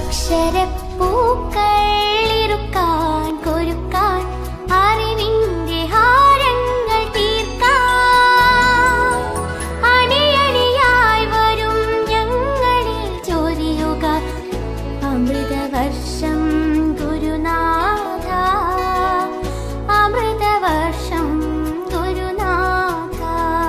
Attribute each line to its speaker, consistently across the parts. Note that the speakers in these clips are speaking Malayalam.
Speaker 1: അക്ഷരപ്പൂക്കൾ ഇറുക്കാൻ കൊരുക്കാൻ അറിവിന്റെ ഹാരങ്ങൾ തീർക്കാൻ അണിയണിയായി വരും ഞങ്ങളിൽ ചൊരിയുക അമൃതവർഷം ഗുരുനാഥ അമൃതവർഷം ഗുരുനാഥ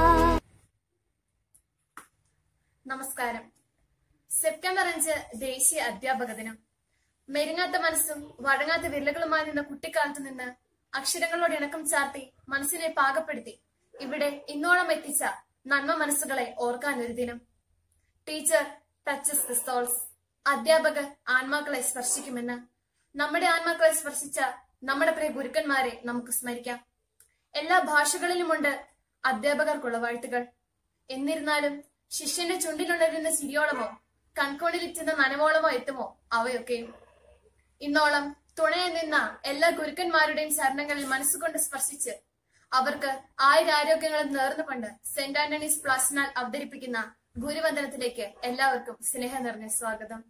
Speaker 2: നമസ്കാരം സെപ്റ്റംബർ അഞ്ച് ദേശീയ അധ്യാപക ദിനം മെരുങ്ങാത്ത മനസ്സും വഴങ്ങാത്ത വിരലുകളുമായി നിന്ന കുട്ടിക്കാലത്ത് നിന്ന് അക്ഷരങ്ങളോട് ഇണക്കം ചാർത്തി മനസ്സിനെ പാകപ്പെടുത്തി ഇവിടെ ഇന്നോളം എത്തിച്ച നന്മ മനസ്സുകളെ ഓർക്കാൻ ഒരു ദിനം ടീച്ചർ ടച്ചസ് ദ സോൾസ് അധ്യാപകർ ആത്മാക്കളെ സ്പർശിക്കുമെന്ന് നമ്മുടെ ആത്മാക്കളെ സ്പർശിച്ച നമ്മുടെ പ്രിയ ഗുരുക്കന്മാരെ നമുക്ക് സ്മരിക്കാം എല്ലാ ഭാഷകളിലുമുണ്ട് അധ്യാപകർക്കുള്ള വാഴ്ത്തുകൾ എന്നിരുന്നാലും ശിഷ്യന്റെ ചുണ്ടിലുണരുന്ന ചിരിയോളമോ കൺകോണിലിറ്റുന്ന നനവോളമോ എത്തുമോ അവയൊക്കെയും ഇന്നോളം തുണയിൽ നിന്ന എല്ലാ ഗുരുക്കന്മാരുടെയും ചരണങ്ങളിൽ മനസ്സുകൊണ്ട് സ്പർശിച്ച് അവർക്ക് ആയുരാരോഗ്യങ്ങളും നേർന്നുകൊണ്ട് സെന്റ് ആന്റണീസ് പ്ലാസിനാൽ അവതരിപ്പിക്കുന്ന ഗുരുവന്ദനത്തിലേക്ക് എല്ലാവർക്കും സ്നേഹം നിറഞ്ഞ സ്വാഗതം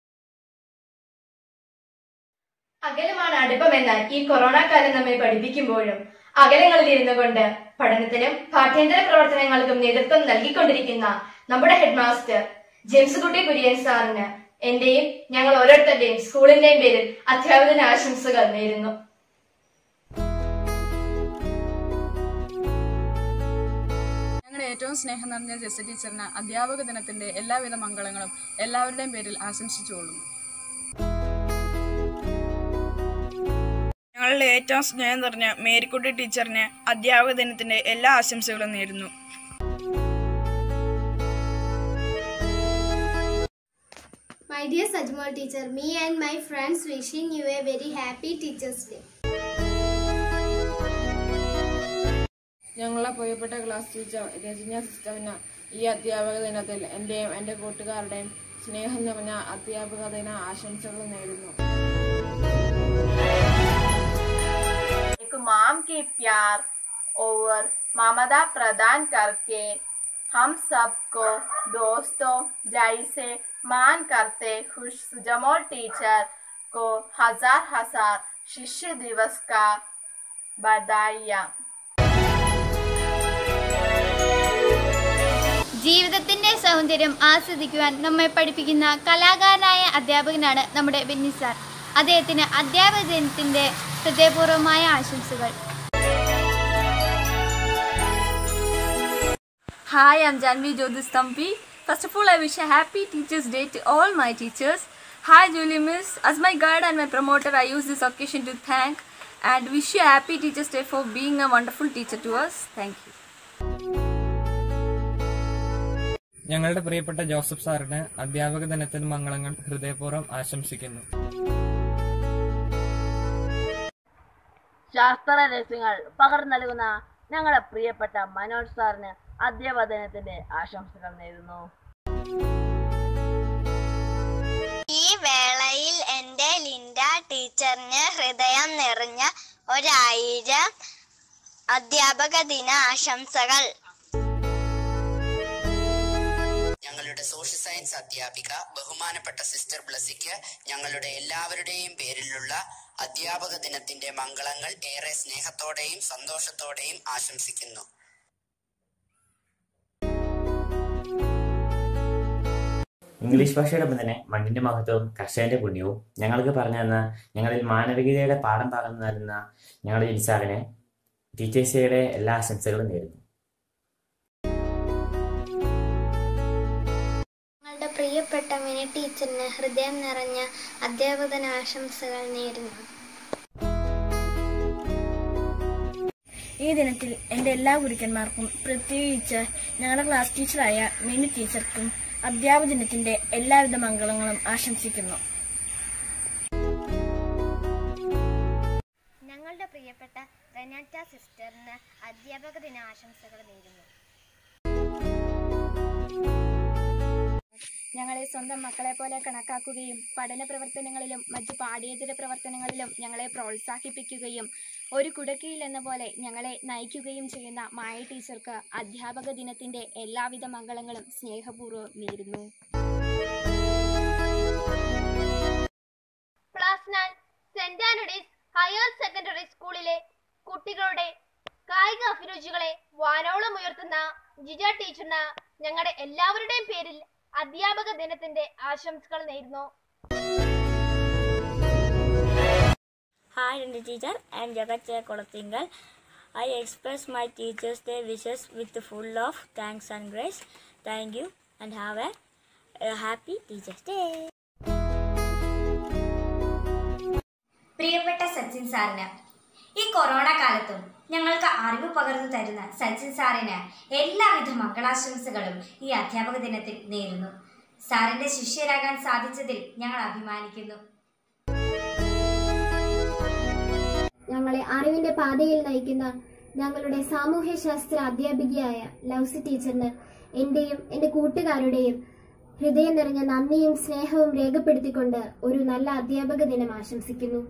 Speaker 3: അകലമാണ് അടുപ്പമെന്ന് ഈ കൊറോണ കാലം നമ്മെ പഠിപ്പിക്കുമ്പോഴും അകലങ്ങളിൽ ഇരുന്നു കൊണ്ട് പഠനത്തിനും പാഠ്യേതര പ്രവർത്തനങ്ങൾക്കും നേതൃത്വം നൽകിക്കൊണ്ടിരിക്കുന്ന നമ്മുടെ ഹെഡ് മാസ്റ്റർ ജെയിംസ് കുട്ടി കുര്യൻ സാറിന് എന്റെയും ഞങ്ങൾ ഓരോരുത്തരുടെയും സ്കൂളിന്റെയും പേരിൽ അധ്യാപകന് ആശംസകൾ നേരുന്നു
Speaker 4: ഞങ്ങളുടെ ഏറ്റവും സ്നേഹം നിറഞ്ഞ ജെസ് ടീച്ചറിന് അധ്യാപക ദിനത്തിന്റെ എല്ലാവിധ മംഗളങ്ങളും എല്ലാവരുടെയും പേരിൽ ആശംസിച്ചുകൊള്ളുന്നു
Speaker 5: ഞങ്ങളുടെ ഏറ്റവും സ്നേഹം നിറഞ്ഞ മേരിക്കുട്ടി ടീച്ചറിന് അധ്യാപക ദിനത്തിന്റെ എല്ലാ ആശംസകളും നേരുന്നു
Speaker 6: My dear Sajmal teacher, me and my friends wishing you a very happy Teachers Day.
Speaker 7: ഞങ്ങളുടെ പ്രിയപ്പെട്ട ക്ലാസ് ടീച്ചർ രജന സിസ്റ്ററിന് ഈ അധ്യാപക ദിനത്തിൽ എന്റെയും എന്റെ കൂട്ടുകാരുടെയും സ്നേഹം നിറഞ്ഞ അധ്യാപക ദിന ആശംസകൾ നേരുന്നു
Speaker 3: एक माम के प्यार और ममता प्रदान करके हम सबको दोस्तों जैसे मान करते खुश सुजमोल टीचर को हजार हजार शिष्य दिवस का बधाइयाँ
Speaker 1: ജീവിതത്തിന്റെ സൗന്ദര്യം ആസ്വദിക്കുവാൻ നമ്മെ പഠിപ്പിക്കുന്ന കലാകാരനായ അധ്യാപകനാണ് നമ്മുടെ ബെന്നി സാർ അദ്ദേഹത്തിന് അധ്യാപക ദിനത്തിന്റെ ഹൃദയപൂർവ്വമായ ആശംസകൾ
Speaker 8: Hi, I'm Janvi Jodhistampi. First of all, I wish a happy Teachers' Day to all my teachers. Hi, Julie Miss. As my guide and my promoter, I use this occasion to thank and wish you a happy Teachers' Day for being a wonderful teacher to us. Thank you.
Speaker 9: ഞങ്ങളുടെ പ്രിയപ്പെട്ട ജോസഫ് സാറിന് അധ്യാപക ദിനത്തിന് മംഗളങ്ങൾ ഹൃദയപൂർവ്വം ആശംസിക്കുന്നു
Speaker 10: ശാസ്ത്ര രഹസ്യങ്ങൾ പകർന്നു നൽകുന്ന ഞങ്ങളുടെ പ്രിയപ്പെട്ട മനോജ് സാറിന് അധ്യാപക ദിനത്തിന്റെ ആശംസകൾ നേരുന്നു
Speaker 11: ഈ വേളയിൽ എൻ്റെ ലിൻഡ ടീച്ചറിന് ഹൃദയം നിറഞ്ഞ ഒരായിരം അധ്യാപക ദിന ആശംസകൾ
Speaker 12: ഞങ്ങളുടെ സോഷ്യൽ സയൻസ് അധ്യാപിക ബഹുമാനപ്പെട്ട സിസ്റ്റർ ബ്ലസിക്ക് ഞങ്ങളുടെ എല്ലാവരുടെയും പേരിലുള്ള അധ്യാപക ദിനത്തിന്റെ മംഗളങ്ങൾ ഏറെ സ്നേഹത്തോടെയും സന്തോഷത്തോടെയും ആശംസിക്കുന്നു
Speaker 13: ഇംഗ്ലീഷ് ഭാഷയോടൊപ്പം തന്നെ മണ്ണിന്റെ മഹത്വവും കർഷകന്റെ പുണ്യവും ഞങ്ങൾക്ക് പറഞ്ഞു തന്ന ഞങ്ങളിൽ മാനവികതയുടെ പാഠം പകർന്നു നൽകുന്ന ഞങ്ങളുടെ ജിൻസാറിന് ടീച്ചേഴ്സ് ഡേയുടെ എല്ലാ ആശംസകളും നേരുന്നു
Speaker 6: ഞങ്ങളുടെ പ്രിയപ്പെട്ട മിനി ടീച്ചറിന് ഹൃദയം നിറഞ്ഞ അധ്യാപകന ആശംസകൾ നേരുന്നു
Speaker 5: ഈ ദിനത്തിൽ എൻ്റെ എല്ലാ ഗുരുക്കന്മാർക്കും പ്രത്യേകിച്ച് ഞങ്ങളുടെ ക്ലാസ് ടീച്ചറായ മിനി ടീച്ചർക്കും അധ്യാപക ദിനത്തിന്റെ എല്ലാവിധ മംഗളങ്ങളും ആശംസിക്കുന്നു
Speaker 6: ഞങ്ങളുടെ പ്രിയപ്പെട്ട റെനാറ്റ സിസ്റ്ററിന് അധ്യാപക ദിന ആശംസകൾ നേരുന്നു
Speaker 8: ഞങ്ങളെ സ്വന്തം മക്കളെ പോലെ കണക്കാക്കുകയും പഠന പ്രവർത്തനങ്ങളിലും മറ്റു പാഠ്യേതര പ്രവർത്തനങ്ങളിലും ഞങ്ങളെ പ്രോത്സാഹിപ്പിക്കുകയും ഒരു കുടക്കീഴിൽ എന്ന പോലെ ഞങ്ങളെ നയിക്കുകയും ചെയ്യുന്ന മായ ടീച്ചർക്ക് അധ്യാപക ദിനത്തിന്റെ എല്ലാവിധ മംഗളങ്ങളും സ്നേഹപൂർവ്വം നേരുന്നു
Speaker 14: വാനോളം ഉയർത്തുന്ന ജിജ ടീച്ചറിന് ഞങ്ങളുടെ എല്ലാവരുടെയും പേരിൽ അധ്യാപക ദിനത്തിന്റെ ആശംസകൾ നേരുന്നു
Speaker 15: Hi, Dear teacher. I am Jagat Kolatingal. I express my Teachers' Day wishes with full of thanks and grace. Thank you and have a, a happy Teachers' Day.
Speaker 16: പ്രിയപ്പെട്ട സച്ചിൻ സാറിന് ഈ കൊറോണ കാലത്തും ഞങ്ങൾക്ക് അറിവ് പകർന്നു തരുന്ന സച്ചിൻ സാറിന് എല്ലാവിധ മംഗളാശംസകളും ഈ അധ്യാപക ദിനത്തിൽ നേരുന്നു സാറിന്റെ ശിഷ്യരാകാൻ സാധിച്ചതിൽ ഞങ്ങൾ അഭിമാനിക്കുന്നു
Speaker 6: ഞങ്ങളെ അറിവിന്റെ പാതയിൽ നയിക്കുന്ന ഞങ്ങളുടെ സാമൂഹ്യശാസ്ത്ര അധ്യാപികയായ ലൗസി ടീച്ചറിന് എന്റെയും എന്റെ കൂട്ടുകാരുടെയും ഹൃദയം നിറഞ്ഞ നന്ദിയും സ്നേഹവും രേഖപ്പെടുത്തിക്കൊണ്ട് ഒരു നല്ല അധ്യാപക ദിനം ആശംസിക്കുന്നു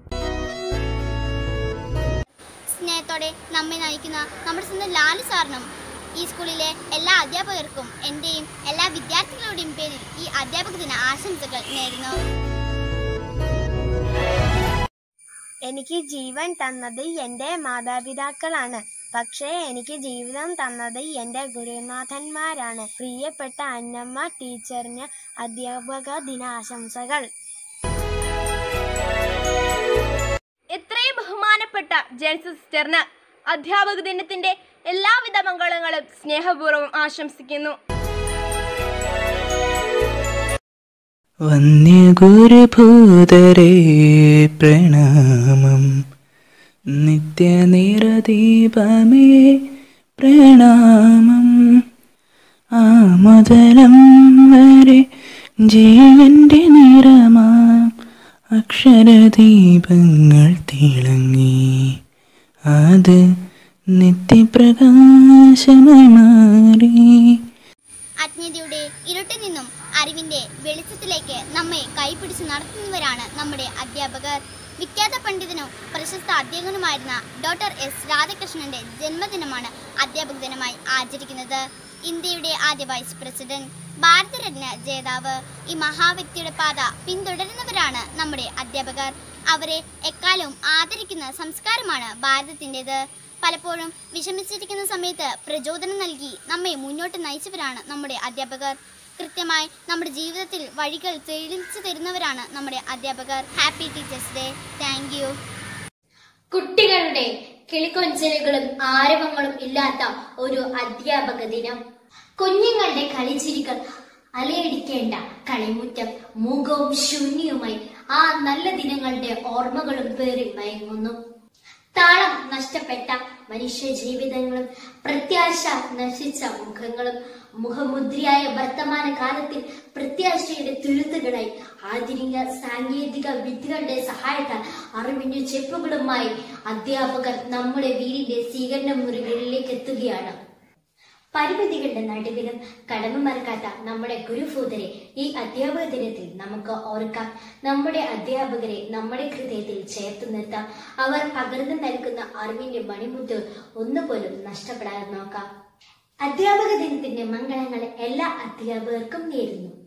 Speaker 1: സ്നേഹത്തോടെ നമ്മെ നയിക്കുന്ന നമ്മുടെ സ്വന്തം ലാലു സാറിനും ഈ സ്കൂളിലെ എല്ലാ അധ്യാപകർക്കും എൻ്റെയും എല്ലാ വിദ്യാർത്ഥികളുടെയും പേരിൽ ഈ അധ്യാപക ദിന ആശംസകൾ നേരുന്നു
Speaker 17: എനിക്ക് ജീവൻ തന്നത് എൻ്റെ മാതാപിതാക്കളാണ് പക്ഷേ എനിക്ക് ജീവിതം തന്നത് എൻ്റെ ഗുരുനാഥന്മാരാണ് പ്രിയപ്പെട്ട അന്നമ്മ ടീച്ചറിന് അധ്യാപക ദിനാശംസകൾ
Speaker 14: എത്രയും ബഹുമാനപ്പെട്ട ജെൻസ് സിസ്റ്ററിന് അധ്യാപക ദിനത്തിന്റെ എല്ലാവിധ മംഗളങ്ങളും സ്നേഹപൂർവ്വം ആശംസിക്കുന്നു
Speaker 18: വന്യഗുരുഭൂതരേ പ്രണാമം നിത്യനിറദീപമേ പ്രണാമം ആമതലം വരെ ജീവന്റെ നിറമാം അക്ഷരദീപങ്ങൾ തിളങ്ങി അത് നിത്യപ്രകാശമായി മാറി
Speaker 1: അജ്ഞതയുടെ ഇരുട്ടിൽ നിന്നും അറിവിന്റെ വെളിച്ചത്തിലേക്ക് നമ്മെ കൈപിടിച്ച് നടത്തുന്നവരാണ് നമ്മുടെ അധ്യാപകർ വിഖ്യാത പണ്ഡിതനും പ്രശസ്ത അധ്യാപകനുമായിരുന്ന ഡോക്ടർ എസ് രാധാകൃഷ്ണന്റെ ജന്മദിനമാണ് അധ്യാപക ദിനമായി ആചരിക്കുന്നത് ഇന്ത്യയുടെ ആദ്യ വൈസ് പ്രസിഡന്റ് ഭാരതരത്ന ജേതാവ് ഈ മഹാവ്യക്തിയുടെ പാത പിന്തുടരുന്നവരാണ് നമ്മുടെ അധ്യാപകർ അവരെ എക്കാലവും ആദരിക്കുന്ന സംസ്കാരമാണ് ഭാരതത്തിൻ്റെത് പലപ്പോഴും വിഷമിച്ചിരിക്കുന്ന സമയത്ത് പ്രചോദനം നൽകി നമ്മെ മുന്നോട്ട് നയിച്ചവരാണ് നമ്മുടെ അധ്യാപകർ കൃത്യമായി നമ്മുടെ ജീവിതത്തിൽ വഴികൾ തെളിയിച്ചു തരുന്നവരാണ് നമ്മുടെ അധ്യാപകർ happy teachers day thank you
Speaker 19: കുട്ടികളുടെ കിളിക്കൊഞ്ചലുകളും ആരവങ്ങളും ഇല്ലാത്ത ഒരു അധ്യാപക ദിനം കുഞ്ഞുങ്ങളുടെ കളിച്ചിരികൾ അലയടിക്കേണ്ട കളിമുറ്റം മൂകവും ശൂന്യവുമായി ആ നല്ല ദിനങ്ങളുടെ ഓർമ്മകളും പേറി മയങ്ങുന്നു താളം നഷ്ടപ്പെട്ട മനുഷ്യ ജീവിതങ്ങളും പ്രത്യാശ നശിച്ച മുഖങ്ങളും മുഖമുദ്രയായ വർത്തമാന കാലത്തിൽ പ്രത്യാശയുടെ തുരുത്തുകളായി ആധുനിക സാങ്കേതിക വിദ്യകളുടെ സഹായത്താൽ അറിവിന്റെ ചെപ്പുകളുമായി അധ്യാപകർ നമ്മുടെ വീടിന്റെ സ്വീകരണ മുറികളിലേക്ക് എത്തുകയാണ് പരിമിതികളുടെ നടുവിലും കടമ മറക്കാത്ത നമ്മുടെ ഗുരുഭൂതരെ ഈ അധ്യാപക ദിനത്തിൽ നമുക്ക് ഓർക്കാം നമ്മുടെ അധ്യാപകരെ നമ്മുടെ ഹൃദയത്തിൽ ചേർത്ത് നിർത്താം അവർ പകർന്നു നൽകുന്ന അറിവിന്റെ മണിമുത്ത് ഒന്നുപോലും നഷ്ടപ്പെടാതെ നോക്കാം അധ്യാപക ദിനത്തിന്റെ മംഗളങ്ങൾ എല്ലാ അധ്യാപകർക്കും നേരുന്നു